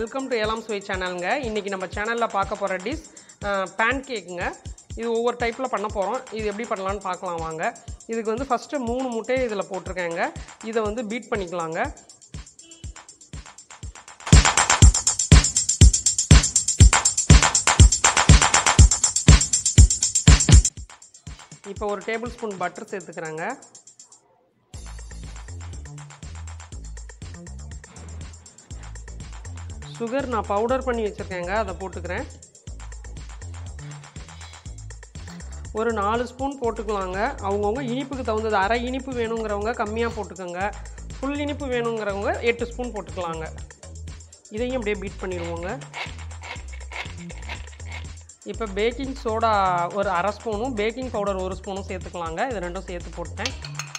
welcome to ஏலாம் சுவை சேனலுங்க இன்றைக்கி நம்ம சேனலில் பார்க்க போகிற டிஷ் பேன் கேக்குங்க இது ஒவ்வொரு டைப்பில் பண்ண போகிறோம் இது எப்படி பண்ணலான்னு பார்க்கலாம் வாங்க இதுக்கு வந்து ஃபஸ்ட்டு மூணு முட்டையை இதில் போட்டிருக்கேங்க இதை வந்து பீட் பண்ணிக்கலாங்க இப்போ ஒரு டேபிள் ஸ்பூன் பட்டர் சேர்த்துக்கிறேங்க சுகர் நான் பவுடர் பண்ணி வச்சுருக்கேங்க அதை போட்டுக்கிறேன் ஒரு நாலு ஸ்பூன் போட்டுக்கலாங்க அவங்கவுங்க இனிப்புக்கு தகுந்தது அரை இனிப்பு வேணுங்கிறவங்க கம்மியாக போட்டுக்கோங்க ஃபுல் இனிப்பு வேணுங்கிறவங்க எட்டு ஸ்பூன் போட்டுக்கலாங்க இதையும் அப்படியே பீட் பண்ணிடுவோங்க இப்போ பேக்கிங் சோடா ஒரு அரை ஸ்பூனும் பேக்கிங் பவுடர் ஒரு ஸ்பூனும் சேர்த்துக்கலாங்க இது ரெண்டும் சேர்த்து போட்டேன்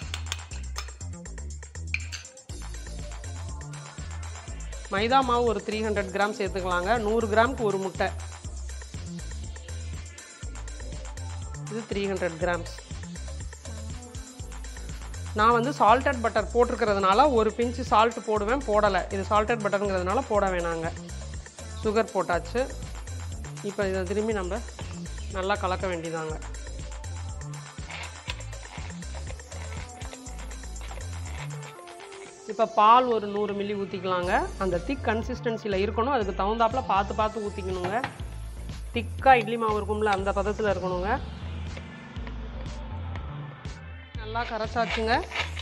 மைதா மாவு ஒரு த்ரீ ஹண்ட்ரட் கிராம் சேர்த்துக்கலாங்க நூறு கிராமுக்கு ஒரு முட்டை இது த்ரீ ஹண்ட்ரட் கிராம்ஸ் நான் வந்து சால்டட் பட்டர் போட்டிருக்கிறதுனால ஒரு பிஞ்சு சால்ட் போடுவேன் போடலை இது சால்டட் பட்டருங்கிறதுனால போட வேணாங்க சுகர் போட்டாச்சு இப்போ இதை திரும்பி நம்ம நல்லா கலக்க வேண்டியதாங்க இப்போ பால் ஒரு நூறு மில்லி ஊற்றிக்கலாங்க அந்த திக் கன்சிஸ்டன்சியில் இருக்கணும் அதுக்கு தகுந்தாப்பில் பார்த்து பார்த்து ஊற்றிக்கணுங்க திக்காக இட்லி மாவு இருக்கும்ல அந்த பதத்தில் இருக்கணுங்க நல்லா கரைச்சாச்சுங்க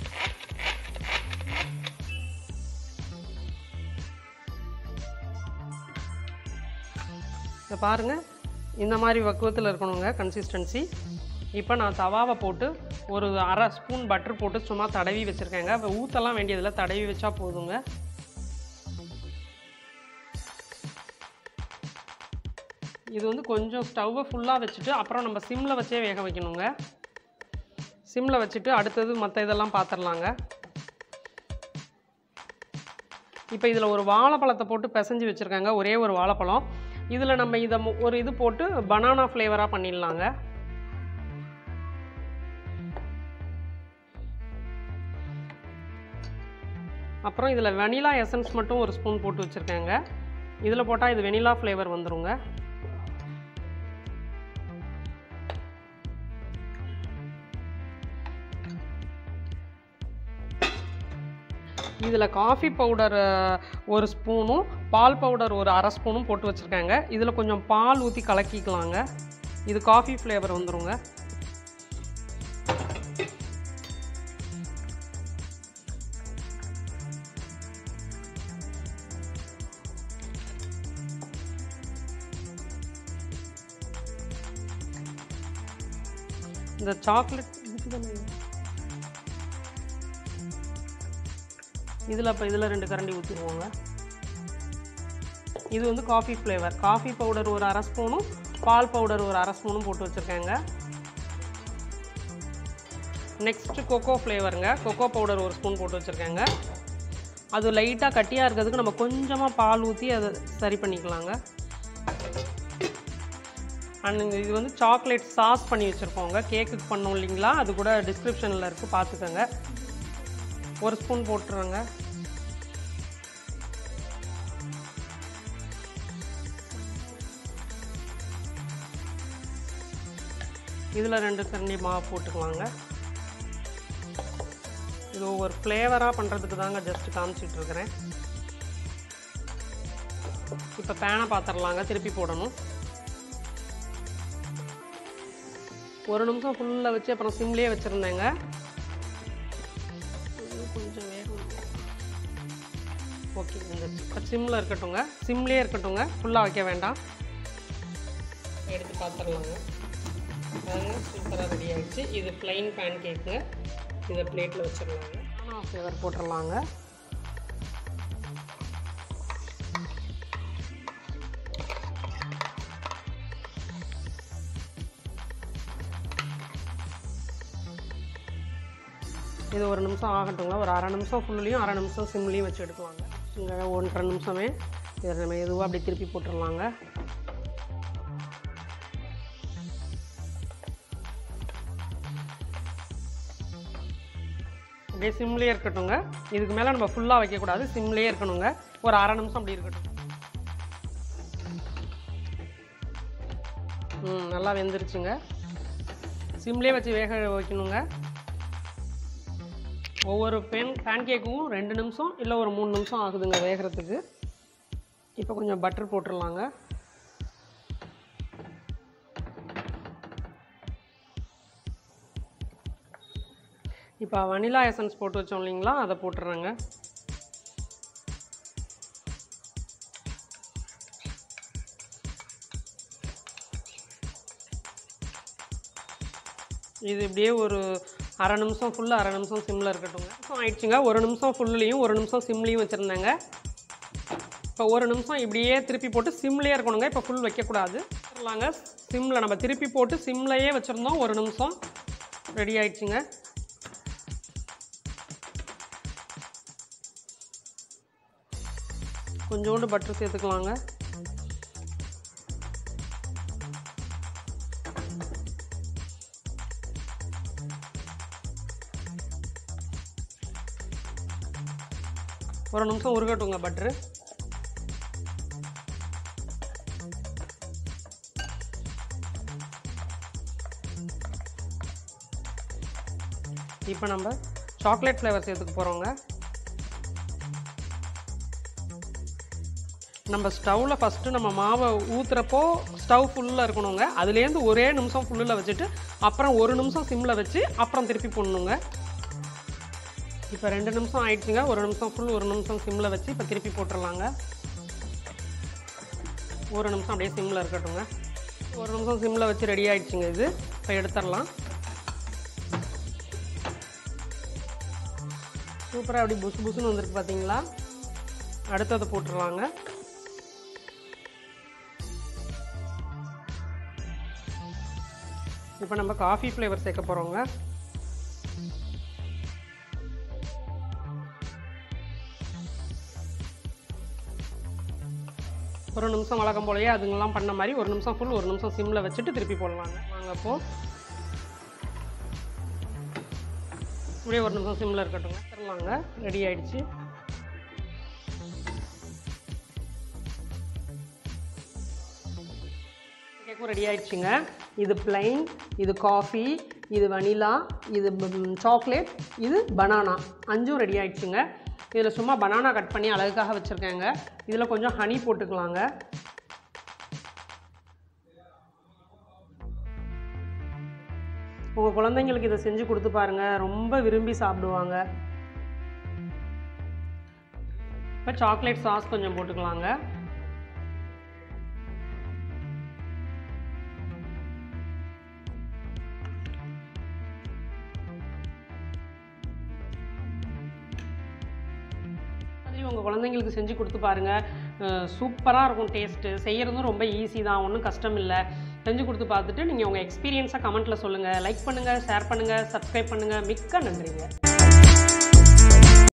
இப்போ பாருங்கள் இந்த மாதிரி பக்குவத்தில் இருக்கணுங்க கன்சிஸ்டன்சி இப்போ நான் தவாவை போட்டு ஒரு அரை ஸ்பூன் பட்டர் போட்டு சும்மா தடவி வச்சுருக்கேங்க இப்போ ஊற்றலாம் வேண்டியதில்லை தடவி வச்சா போதுங்க இது வந்து கொஞ்சம் ஸ்டவ்வை ஃபுல்லாக வச்சுட்டு அப்புறம் நம்ம சிம்மில் வச்சே வேக வைக்கணுங்க சிம்மில் வச்சுட்டு அடுத்தது மற்ற இதெல்லாம் பார்த்துடலாங்க இப்போ இதில் ஒரு வாழைப்பழத்தை போட்டு பிசைஞ்சு வச்சுருக்காங்க ஒரே ஒரு வாழைப்பழம் இதில் நம்ம இதை மு- ஒரு இது போட்டு பனானா ஃப்ளேவராக பண்ணிடலாங்க அப்புறம் இதில் வெனிலா எசன்ஸ் மட்டும் ஒரு ஸ்பூன் போட்டு வச்சுருக்கேங்க இதில் போட்டால் இது வெனிலா ஃப்ளேவர் வந்துருங்க இதில் காஃபி பவுடர் ஒரு ஸ்பூனும் பால் பவுடர் ஒரு அரை ஸ்பூனும் போட்டு வச்சுருக்காங்க இதில் கொஞ்சம் பால் ஊற்றி கலக்கிக்கலாங்க இது காஃபி ஃப்ளேவர் வந்துருங்க இந்த சாக்லேட் இதில் இப்போ இதில் ரெண்டு கரண்டி ஊற்றிடுவோங்க இது வந்து காஃபி ஃப்ளேவர் காஃபி பவுடர் ஒரு அரை ஸ்பூனும் பால் பவுடர் ஒரு அரை ஸ்பூனும் போட்டு வச்சுருக்கேங்க நெக்ஸ்ட்டு கொக்கோ ஃப்ளேவருங்க கொக்கோ பவுடர் ஒரு ஸ்பூன் போட்டு வச்சுருக்கேங்க அது லைட்டாக கட்டியாக இருக்கிறதுக்கு நம்ம கொஞ்சமாக பால் ஊற்றி அதை சரி பண்ணிக்கலாங்க அண்ட் இது வந்து சாக்லேட் சாஸ் பண்ணி வச்சுருக்கோங்க கேக்குக்கு பண்ணோம் இல்லைங்களா அது கூட டிஸ்கிரிப்ஷனில் இருக்குது பார்த்துக்கோங்க ஒரு ஸ்பூன் போட்டுருங்க இதில் ரெண்டு கரண்டி மாவு போட்டுக்கலாங்க இது ஒரு ஃப்ளேவராக பண்ணுறதுக்கு தாங்க ஜஸ்ட் காமிச்சிட்டு இருக்கிறேன் இப்போ பேனை பார்த்துடலாங்க திருப்பி போடணும் ஒரு நிமிஷம் ஃபுல்லாக வச்சு அப்புறம் சிம்லேயே வச்சுருந்தேங்க இன்னும் கொஞ்சம் வேகும் ஓகே இந்த சிம்மில் இருக்கட்டுங்க சிம்லேயே இருக்கட்டுங்க ஃபுல்லாக வைக்க வேண்டாம் எடுத்து பார்த்துடலாங்க பாருங்க சூப்பராக ரெடி ஆகிடுச்சு இது ப்ளைன் பேன் கேக்குங்க இதை பிளேட்டில் வச்சிடலாங்க ஆனால் ஃப்ளேவர் போட்டுடலாங்க இது ஒரு நிமிஷம் ஆகட்டுங்க ஒரு அரை நிமிஷம் ஃபுல்லையும் அரை நிமிஷம் சிம்லேயும் வச்சு எடுக்கலாங்க இங்கே ஒன்றரை நிமிஷமே இதை நம்ம எதுவாக அப்படி திருப்பி போட்டுடலாங்க அப்படியே சிம்லேயே இருக்கட்டுங்க இதுக்கு மேலே நம்ம ஃபுல்லாக வைக்கக்கூடாது சிம்லேயே இருக்கணுங்க ஒரு அரை நிமிஷம் அப்படி இருக்கட்டும் ம் நல்லா வெந்துருச்சுங்க சிம்லேயே வச்சு வேக வைக்கணுங்க ஒவ்வொரு பேன் பேன் கேக்கும் ரெண்டு நிமிஷம் இல்லை ஒரு மூணு நிமிஷம் ஆகுதுங்க வேகிறதுக்கு இப்போ கொஞ்சம் பட்டர் போட்டுடலாங்க இப்போ வனிலா எசன்ஸ் போட்டு வச்சோம் இல்லைங்களா அதை போட்டுறேங்க இது இப்படியே ஒரு அரை நிமிஷம் ஃபுல்லாக அரை நிமிஷம் சிம்மில் இருக்கட்டுங்க நிமிஷம் ஆயிடுச்சுங்க ஒரு நிமிஷம் ஃபுல்லையும் ஒரு நிமிஷம் சிம்லேயும் வச்சுருந்தேங்க இப்போ ஒரு நிமிஷம் இப்படியே திருப்பி போட்டு சிம்லேயே இருக்கணுங்க இப்போ ஃபுல் வைக்கக்கூடாது வரலாங்க சிம்மில் நம்ம திருப்பி போட்டு சிம்லையே வச்சுருந்தோம் ஒரு நிமிஷம் ரெடி ஆயிடுச்சுங்க கொஞ்சோண்டு பட்டர் சேர்த்துக்கலாங்க ஒரு நிமிஷம் உருகட்டுங்க பட்ரு இப்போ நம்ம சாக்லேட் ஃப்ளேவர் சேர்த்துக்க போகிறோங்க நம்ம ஸ்டவ்வில் ஃபஸ்ட்டு நம்ம மாவை ஊற்றுறப்போ ஸ்டவ் ஃபுல்லாக இருக்கணுங்க அதுலேருந்து ஒரே நிமிஷம் ஃபுல்லில் வச்சுட்டு அப்புறம் ஒரு நிமிஷம் சிம்மில் வச்சு அப்புறம் திருப்பி போடணுங்க இப்போ ரெண்டு நிமிஷம் ஆயிடுச்சுங்க ஒரு நிமிஷம் ஃபுல் ஒரு நிமிஷம் சிம்மில் வச்சு இப்போ திருப்பி போட்டுடலாங்க ஒரு நிமிஷம் அப்படியே சிம்மில் இருக்கட்டுங்க ஒரு நிமிஷம் சிம்மில் வச்சு ரெடி ஆயிடுச்சுங்க இது இப்போ எடுத்துடலாம் சூப்பராக அப்படி புசு புசுன்னு வந்திருக்கு பார்த்தீங்களா அடுத்தது போட்டுடலாங்க இப்போ நம்ம காஃபி ஃப்ளேவர் சேர்க்க போகிறோங்க ஒரு நிமிஷம் வழக்கம் போலயே அதுங்கெல்லாம் பண்ண மாதிரி ஒரு நிமிஷம் ஃபுல் ஒரு நிமிஷம் சிம்மில் வச்சுட்டு திருப்பி போடலாங்க வாங்க அப்போ இப்படியே ஒரு நிமிஷம் சிம்மில் இருக்கட்டுங்க தரலாங்க ரெடி ஆயிடுச்சு கேக்கும் ரெடி ஆயிடுச்சுங்க இது பிளைன் இது காஃபி இது வனிலா இது சாக்லேட் இது பனானா அஞ்சும் ரெடி ஆயிடுச்சுங்க இதில் சும்மா பனானா கட் பண்ணி அழகுக்காக வச்சுருக்கேங்க இதில் கொஞ்சம் ஹனி போட்டுக்கலாங்க உங்கள் குழந்தைங்களுக்கு இதை செஞ்சு கொடுத்து பாருங்கள் ரொம்ப விரும்பி சாப்பிடுவாங்க இப்போ சாக்லேட் சாஸ் கொஞ்சம் போட்டுக்கலாங்க மாதிரி உங்கள் குழந்தைங்களுக்கு செஞ்சு கொடுத்து பாருங்கள் சூப்பராக இருக்கும் டேஸ்ட்டு செய்கிறதும் ரொம்ப ஈஸி தான் ஒன்றும் கஷ்டம் இல்லை செஞ்சு கொடுத்து பார்த்துட்டு நீங்கள் உங்கள் எக்ஸ்பீரியன்ஸை கமெண்ட்டில் சொல்லுங்கள் லைக் பண்ணுங்கள் ஷேர் பண்ணுங்கள் சப்ஸ்கிரைப் பண்ணுங்கள் மிக்க நன்றிங்க